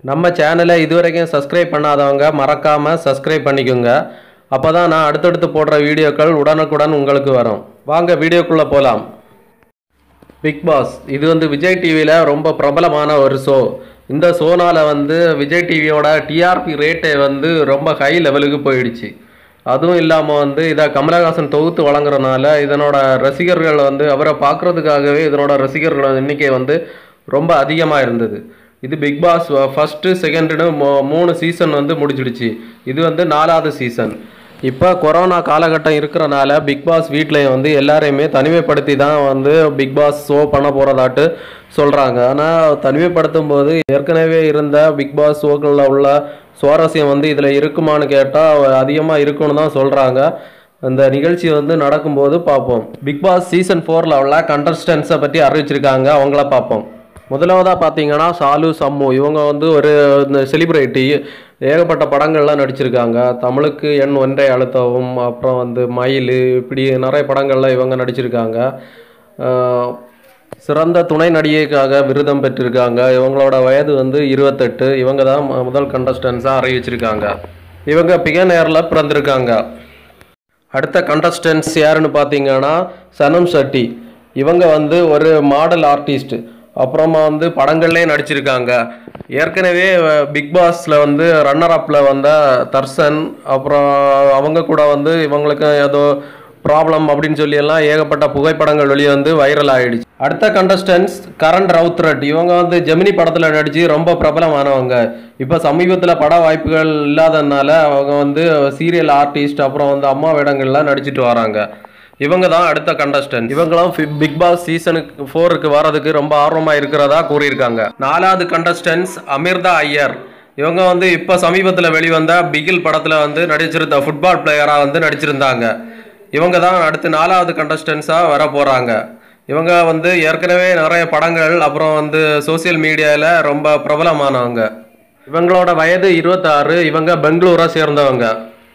நம்ம சேனலை இதுவரைக்கும் சப்ஸ்கிரைப் பண்ணாதவங்க மறக்காமல் சப்ஸ்கிரைப் பண்ணிக்கோங்க அப்போ தான் நான் அடுத்தடுத்து போடுற வீடியோக்கள் உடனுக்குடன் உங்களுக்கு வரும் வாங்க வீடியோக்குள்ளே போகலாம் பிக் பாஸ் இது வந்து விஜய் டிவியில் ரொம்ப பிரபலமான ஒரு ஷோ இந்த ஷோனால் வந்து விஜய் டிவியோட டிஆர்பி ரேட்டே வந்து ரொம்ப ஹை லெவலுக்கு போயிடுச்சு அதுவும் இல்லாமல் வந்து இதை கமலஹாசன் தொகுத்து வழங்குறனால இதனோட ரசிகர்கள் வந்து அவரை பார்க்குறதுக்காகவே இதனோட ரசிகர்கள் எண்ணிக்கை வந்து ரொம்ப அதிகமாக இருந்தது இது பிக் பாஸ் ஃபஸ்ட்டு செகண்டுன்னு மூணு சீசன் வந்து முடிச்சிடுச்சு இது வந்து நாலாவது சீசன் இப்போ கொரோனா காலகட்டம் இருக்கிறனால பிக் பாஸ் வீட்லேயும் வந்து எல்லாரையுமே தனிமைப்படுத்தி தான் வந்து பிக் பாஸ் ஷோ பண்ண போகிறதாட்டு சொல்கிறாங்க ஆனால் தனிமைப்படுத்தும் போது ஏற்கனவே இருந்த பிக் பாஸ் ஷோக்களில் உள்ள சுவாரஸ்யம் வந்து இதில் இருக்குமான்னு கேட்டால் அதிகமாக இருக்குன்னு தான் சொல்கிறாங்க அந்த நிகழ்ச்சி வந்து நடக்கும்போது பார்ப்போம் பிக் பாஸ் சீசன் ஃபோரில் உள்ள கண்டஸ்டன்ஸை பற்றி அறிவிச்சிருக்காங்க அவங்கள பார்ப்போம் முதலாவதாக பார்த்தீங்கன்னா சாலு சம்மு இவங்க வந்து ஒரு இந்த செலிப்ரிட்டி ஏகப்பட்ட படங்கள்லாம் நடிச்சிருக்காங்க தமிழுக்கு எண் ஒன்றை அழுத்தவும் அப்புறம் வந்து மயில் இப்படி நிறைய படங்கள்ல இவங்க நடிச்சிருக்காங்க ஆஹ் சிறந்த துணை நடிகைக்காக விருதம் பெற்றிருக்காங்க இவங்களோட வயது வந்து இருபத்தெட்டு இவங்க தான் மு- முதல் கண்டஸ்டன்ஸாக அறிவிச்சிருக்காங்க இவங்க பிகனேரில் பிறந்திருக்காங்க அடுத்த கண்டஸ்டன்ஸ் யாருன்னு பார்த்தீங்கன்னா சனம் ஷெட்டி இவங்க வந்து ஒரு மாடல் ஆர்டிஸ்ட் அப்புறமா வந்து படங்கள்லேயே நடிச்சிருக்காங்க ஏற்கனவே பிக் பாஸ்ல வந்து ரன்னர் அப்பில் வந்த தர்சன் அப்புறம் அவங்க கூட வந்து இவங்களுக்கு ஏதோ ப்ராப்ளம் அப்படின்னு சொல்லி எல்லாம் ஏகப்பட்ட புகைப்படங்கள் வெளியே வந்து வைரல் ஆயிடுச்சு அடுத்த கண்டஸ்டன்ஸ் கரண் ரவுத்ரட் இவங்க வந்து ஜெமினி படத்தில் நடித்து ரொம்ப பிரபலமானவங்க இப்போ சமீபத்தில் பட வாய்ப்புகள் இல்லாததுனால அவங்க வந்து சீரியல் ஆர்டிஸ்ட் அப்புறம் வந்து அம்மா வேடங்கள்லாம் நடிச்சிட்டு வராங்க இவங்க தான் அடுத்த கண்டஸ்டன்ட் இவங்களும் பிக் பாஸ் சீசனுக்கு ஃபோருக்கு வரதுக்கு ரொம்ப ஆர்வமாக இருக்கிறதா கூறியிருக்காங்க நாலாவது கண்டஸ்டன்ஸ் அமிர்தா ஐயர் இவங்க வந்து இப்போ சமீபத்தில் வெளிவந்த பிகில் படத்தில் வந்து நடிச்சிருந்த ஃபுட்பால் பிளேயராக வந்து நடிச்சிருந்தாங்க இவங்க தான் அடுத்து நாலாவது கண்டஸ்டன்ஸாக வர போகிறாங்க இவங்க வந்து ஏற்கனவே நிறைய படங்கள் அப்புறம் வந்து சோஷியல் மீடியாவில் ரொம்ப பிரபலமானவங்க இவங்களோட வயது இருபத்தாறு இவங்க பெங்களூரை சேர்ந்தவங்க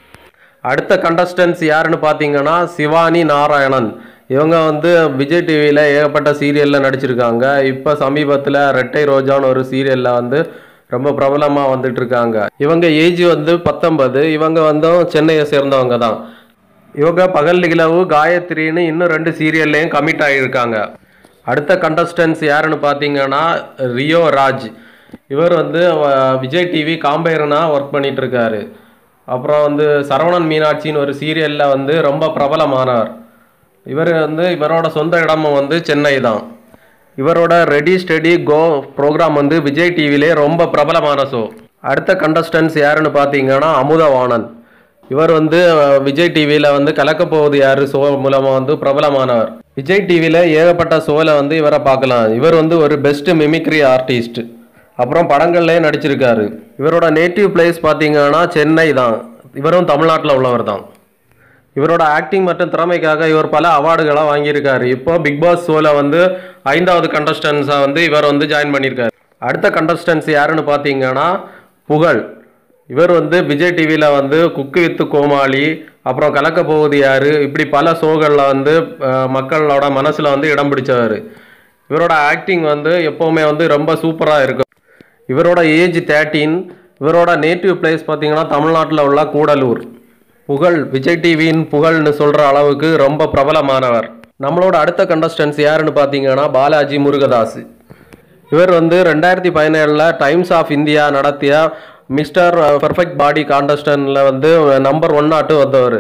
அடுத்த கண்டஸ்டன்ஸ் யாருன்னு பார்த்தீங்கன்னா சிவானி நாராயணன் இவங்க வந்து விஜய் டிவியில் ஏகப்பட்ட சீரியலில் நடிச்சிருக்காங்க இப்போ சமீபத்தில் ரெட்டை ரோஜான்னு ஒரு சீரியலில் வந்து ரொம்ப பிரபலமாக வந்துட்டு இருக்காங்க இவங்க ஏஜ் வந்து பத்தொன்பது இவங்க வந்து சென்னையை சேர்ந்தவங்க தான் இவங்க பகல் நிலவு காயத்ரின்னு இன்னும் ரெண்டு சீரியல்லையும் கமிட் ஆகியிருக்காங்க அடுத்த கண்டஸ்டன்ஸ் யாருன்னு பார்த்தீங்கன்னா ரியோ ராஜ் இவர் வந்து அஹ், விஜய் டிவி காம்பேரனா ஒர்க் பண்ணிட்டு இருக்காரு அப்புறம் வந்து சரவணன் மீனாட்சின்னு ஒரு சீரியலில் வந்து ரொம்ப பிரபலமானவர் இவர் வந்து இவரோட சொந்த இடமும் வந்து சென்னை தான் இவரோட ரெடி ஸ்டடி கோ ப்ரோக்ராம் வந்து விஜய் டிவிலே ரொம்ப பிரபலமான ஷோ அடுத்த கண்டஸ்டன்ஸ் யாருன்னு பார்த்தீங்கன்னா அமுதவாணன் இவர் வந்து அஹ், விஜய் டிவியில் வந்து கலக்கப் போவது யாரு ஷோ மூலமாக வந்து பிரபலமானவர் விஜய் டிவியில் ஏகப்பட்ட ஷோவில் வந்து இவரை பார்க்கலாம் இவர் வந்து ஒரு பெஸ்ட் மிமிக்ரி ஆர்டிஸ்ட் அப்புறம் படங்கள்லேயே நடிச்சிருக்காரு இவரோட நேட்டிவ் பிளேஸ் பார்த்தீங்கன்னா சென்னை தான் இவரும் தமிழ்நாட்டில் உள்ளவர் தான் இவரோட ஆக்டிங் மற்றும் திறமைக்காக இவர் பல அவார்டுகளை வாங்கியிருக்காரு இப்போ பிக் பாஸ் ஷோவில் வந்து ஐந்தாவது கண்டஸ்டன்ஸாக வந்து இவர் வந்து ஜாயின் பண்ணியிருக்காரு அடுத்த கண்டஸ்டன்ஸ் யாருன்னு பார்த்தீங்கன்னா புகழ் இவர் வந்து விஜய் டிவியில் வந்து குக்கு வித்து கோமாளி அப்புறம் கலக்க போகுது யாரு இப்படி பல ஷோகளில் வந்து அஹ், மக்களோட மனசில் வந்து இடம் பிடிச்சவர் இவரோட ஆக்டிங் வந்து எப்போவுமே வந்து ரொம்ப சூப்பராக இருக்கும் இவரோட ஏஜ் தேர்ட்டீன் இவரோட நேட்டிவ் பிளேஸ் பார்த்தீங்கன்னா தமிழ்நாட்டில் உள்ள கூடலூர் புகழ் விஜய் டிவியின் புகழ்னு சொல்கிற அளவுக்கு ரொம்ப பிரபலமானவர் நம்மளோட அடுத்த கண்டஸ்டன்ஸ் யாருன்னு பார்த்தீங்கன்னா பாலாஜி முருகதாஸ் இவர் வந்து ரெண்டாயிரத்தி பதினேழில் டைம்ஸ் ஆஃப் இந்தியா நடத்திய மிஸ்டர் பர்ஃபெக்ட் பாடி கான்டெஸ்டன்ல வந்து நம்பர் ஒன் ஆட்டு வந்தவர்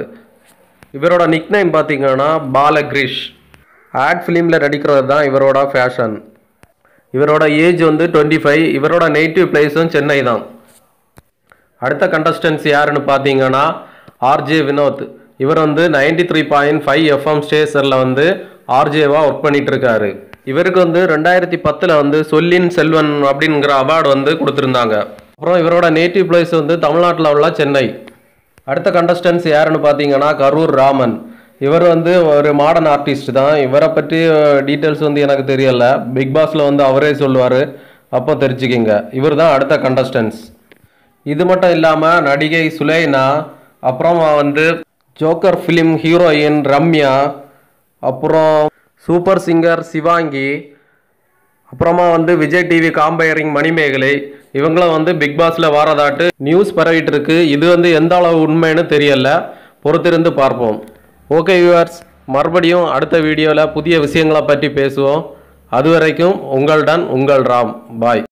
இவரோட நிக்நேம் பார்த்தீங்கன்னா பாலகிரிஷ் ஆட் ஃபிலிமில் நடிக்கிறது தான் இவரோட ஃபேஷன் இவரோட ஏஜ் வந்து டுவெண்ட்டி ஃபைவ் இவரோட நேட்டிவ் பிளேஸும் சென்னை தான் அடுத்த கண்டஸ்டன்ஸ் யாருன்னு பார்த்தீங்கன்னா ஆர்ஜே வினோத் இவர் வந்து ninety three point five FM ஸ்டேஷனில் வந்து ஆர்ஜேவாக ஒர்க் பண்ணிட்டு இருக்காரு இவருக்கு வந்து ரெண்டாயிரத்தி பத்தில் வந்து சொல்லின் செல்வன் அப்படிங்கிற அவார்டு வந்து கொடுத்துருந்தாங்க அப்புறம் இவரோட நேட்டிவ் பிளேஸ் வந்து தமிழ்நாட்டில் உள்ள சென்னை அடுத்த கண்டஸ்டன்ஸ் யாருன்னு பார்த்தீங்கன்னா கரூர் ராமன் இவர் வந்து ஒரு மாடர்ன் ஆர்டிஸ்ட் தான் இவரை பற்றி டீட்டெயில்ஸ் வந்து எனக்கு தெரியல பிக் பாஸில் வந்து அவரே சொல்லுவார் அப்போ தெரிஞ்சுக்கிங்க இவர் தான் அடுத்த கண்டஸ்டன்ஸ் இது மட்டும் இல்லாமல் நடிகை சுலைனா அப்புறம் வந்து ஜோக்கர் ஃபிலிம் ஹீரோயின் ரம்யா அப்புறம் சூப்பர் சிங்கர் சிவாங்கி அப்புறமா வந்து விஜய் டிவி காம்பயரிங் மணிமேகலை இவங்களும் வந்து பிக் பாஸ்ல வாரதாட்டு நியூஸ் பரவிட்டு இருக்கு இது வந்து எந்த அளவு உண்மைன்னு தெரியல பொறுத்திருந்து பார்ப்போம் ஓகே வியூவர்ஸ் மறுபடியும் அடுத்த வீடியோவில் புதிய விஷயங்களை பற்றி பேசுவோம் அதுவரைக்கும் உங்களுடன் உங்கள் ராம் பாய்